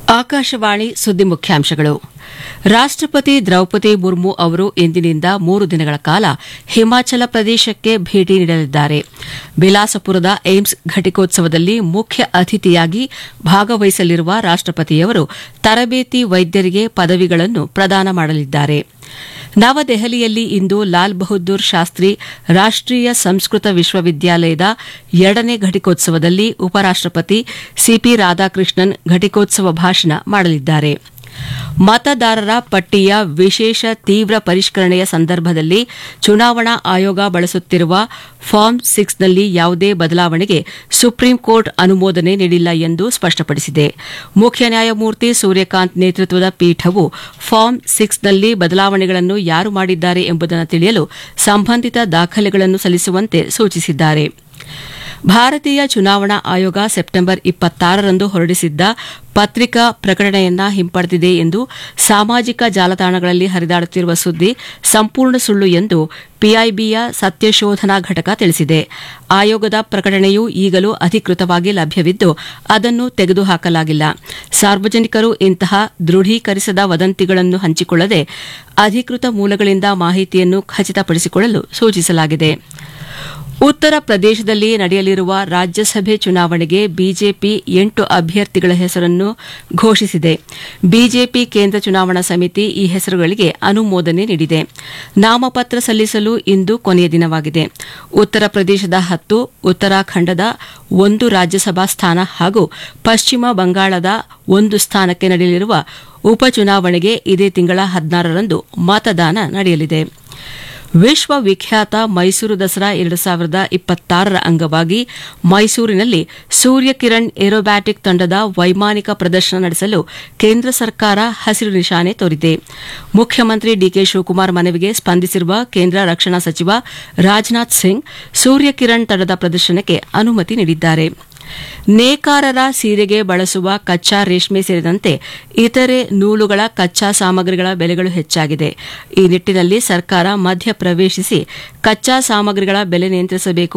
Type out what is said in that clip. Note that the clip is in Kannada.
ಆಕಾಶವಾಣಿ ಸುದ್ದಿ ಮುಖ್ಯಾಂಶಗಳು ರಾಷ್ಟಪತಿ ದ್ರೌಪದಿ ಮುರ್ಮು ಅವರು ಇಂದಿನಿಂದ ಮೂರು ದಿನಗಳ ಕಾಲ ಹಿಮಾಚಲ ಪ್ರದೇಶಕ್ಕೆ ಭೇಟಿ ನೀಡಲಿದ್ದಾರೆ ಬಿಲಾಸಪುರದ ಏಮ್ಸ್ ಘಟಿಕೋತ್ಸವದಲ್ಲಿ ಮುಖ್ಯ ಅತಿಥಿಯಾಗಿ ಭಾಗವಹಿಸಲಿರುವ ರಾಷ್ಟಪತಿಯವರು ತರಬೇತಿ ವೈದ್ಯರಿಗೆ ಪದವಿಗಳನ್ನು ಪ್ರದಾನ ಮಾಡಲಿದ್ದಾರೆ ನವದೆಹಲಿಯಲ್ಲಿ ಇಂದು ಲಾಲ್ ಬಹದ್ದೂರ್ ಶಾಸ್ತ್ರಿ ರಾಷ್ಟೀಯ ಸಂಸ್ಕೃತ ವಿಶ್ವವಿದ್ಯಾಲಯದ ಎರಡನೇ ಘಟಿಕೋತ್ಸವದಲ್ಲಿ ಉಪರಾಷ್ಟಪತಿ ಸಿಪಿ ರಾಧಾಕೃಷ್ಣನ್ ಘಟಿಕೋತ್ಸವ ಭಾಷಣ ಮಾಡಲಿದ್ದಾರೆ ಮತದಾರರ ಪಟ್ಟಿಯ ವಿಶೇಷ ತೀವ್ರ ಪರಿಷ್ಕರಣೆಯ ಸಂದರ್ಭದಲ್ಲಿ ಚುನಾವಣಾ ಆಯೋಗ ಬಳಸುತ್ತಿರುವ ಫಾರ್ಮ್ ಸಿಕ್ಸ್ನಲ್ಲಿ ಯಾವುದೇ ಬದಲಾವಣೆಗೆ ಸುಪ್ರೀಂ ಕೋರ್ಟ್ ಅನುಮೋದನೆ ನೀಡಿಲ್ಲ ಎಂದು ಸ್ಪಷ್ಟಪಡಿಸಿದೆ ಮುಖ್ಯ ನ್ಯಾಯಮೂರ್ತಿ ಸೂರ್ಯಕಾಂತ್ ನೇತೃತ್ವದ ಪೀಠವು ಫಾರ್ಮ್ ಸಿಕ್ಸ್ನಲ್ಲಿ ಬದಲಾವಣೆಗಳನ್ನು ಯಾರು ಮಾಡಿದ್ದಾರೆ ಎಂಬುದನ್ನು ತಿಳಿಯಲು ಸಂಬಂಧಿತ ದಾಖಲೆಗಳನ್ನು ಸಲ್ಲಿಸುವಂತೆ ಸೂಚಿಸಿದ್ದಾರೆ ಭಾರತೀಯ ಚುನಾವಣಾ ಆಯೋಗ ಸೆಪ್ಟೆಂಬರ್ ಇಪ್ಪತ್ತಾರರಂದು ಹೊರಡಿಸಿದ್ದ ಪತ್ರಿಕಾ ಪ್ರಕಟಣೆಯನ್ನ ಹಿಂಪಡೆದಿದೆ ಎಂದು ಸಾಮಾಜಿಕ ಜಾಲತಾಣಗಳಲ್ಲಿ ಹರಿದಾಡುತ್ತಿರುವ ಸುದ್ದಿ ಸಂಪೂರ್ಣ ಸುಳ್ಳು ಎಂದು ಪಿಐಬಿಯ ಸತ್ಯಶೋಧನಾ ಘಟಕ ತಿಳಿಸಿದೆ ಆಯೋಗದ ಪ್ರಕಟಣೆಯು ಈಗಲೂ ಅಧಿಕೃತವಾಗಿ ಲಭ್ಯವಿದ್ದು ಅದನ್ನು ತೆಗೆದುಹಾಕಲಾಗಿಲ್ಲ ಸಾರ್ವಜನಿಕರು ಇಂತಹ ದೃಢೀಕರಿಸದ ವದಂತಿಗಳನ್ನು ಹಂಚಿಕೊಳ್ಳದೆ ಅಧಿಕೃತ ಮೂಲಗಳಿಂದ ಮಾಹಿತಿಯನ್ನು ಖಚಿತಪಡಿಸಿಕೊಳ್ಳಲು ಸೂಚಿಸಲಾಗಿದೆ ಉತ್ತರ ಪ್ರದೇಶದಲ್ಲಿ ನಡೆಯಲಿರುವ ರಾಜ್ಯಸಭೆ ಚುನಾವಣೆಗೆ ಬಿಜೆಪಿ ಎಂಟು ಅಭ್ಯರ್ಥಿಗಳ ಹೆಸರನ್ನು ಘೋಷಿಸಿದೆ ಬಿಜೆಪಿ ಕೇಂದ್ರ ಚುನಾವಣಾ ಸಮಿತಿ ಈ ಹೆಸರುಗಳಿಗೆ ಅನುಮೋದನೆ ನೀಡಿದೆ ನಾಮಪತ್ರ ಸಲ್ಲಿಸಲು ಇಂದು ಕೊನೆಯ ದಿನವಾಗಿದೆ ಉತ್ತರ ಪ್ರದೇಶದ ಹತ್ತು ಉತ್ತರಾಖಂಡದ ಒಂದು ರಾಜ್ಯಸಭಾ ಸ್ಥಾನ ಹಾಗೂ ಪಶ್ಚಿಮ ಬಂಗಾಳದ ಒಂದು ಸ್ಥಾನಕ್ಕೆ ನಡೆಯಲಿರುವ ಉಪಚುನಾವಣೆಗೆ ಇದೇ ತಿಂಗಳ ಹದಿನಾರರಂದು ಮತದಾನ ನಡೆಯಲಿದೆ ವಿಶ್ವವಿಖ್ಯಾತ ಮೈಸೂರು ದಸರಾ ಎರಡು ಸಾವಿರದ ಇಪ್ಪತ್ತಾರರ ಅಂಗವಾಗಿ ಮೈಸೂರಿನಲ್ಲಿ ಸೂರ್ಯಕಿರಣ್ ಏರೋಬ್ಯಾಟಿಕ್ ತಂಡದ ವೈಮಾನಿಕ ಪ್ರದರ್ಶನ ನಡೆಸಲು ಕೇಂದ್ರ ಸರ್ಕಾರ ಹಸಿರು ನಿಶಾನೆ ತೋರಿದೆ ಮುಖ್ಯಮಂತ್ರಿ ಡಿಕೆ ಶಿವಕುಮಾರ್ ಮನವಿಗೆ ಸ್ಪಂದಿಸಿರುವ ಕೇಂದ್ರ ರಕ್ಷಣಾ ಸಚಿವ ರಾಜನಾಥ್ ಸಿಂಗ್ ಸೂರ್ಯಕಿರಣ್ ತಂಡದ ಪ್ರದರ್ಶನಕ್ಕೆ ಅನುಮತಿ ನೀಡಿದ್ದಾರೆ ನೇಕಾರರ ಸೀರೆಗೆ ಬಳಸುವ ಕಚ್ಚಾ ರೇಷ್ಮೆ ಸೇರಿದಂತೆ ಇತರೆ ನೂಲುಗಳ ಕಚ್ಚಾ ಸಾಮಗ್ರಿಗಳ ಬೆಲೆಗಳು ಹೆಚ್ಚಾಗಿದೆ ಈ ನಿಟ್ಟಿನಲ್ಲಿ ಸರ್ಕಾರ ಮಧ್ಯ ಪ್ರವೇಶಿಸಿ ಕಚ್ಚಾ ಸಾಮಗ್ರಿಗಳ ಬೆಲೆ ನಿಯಂತ್ರಿಸಬೇಕು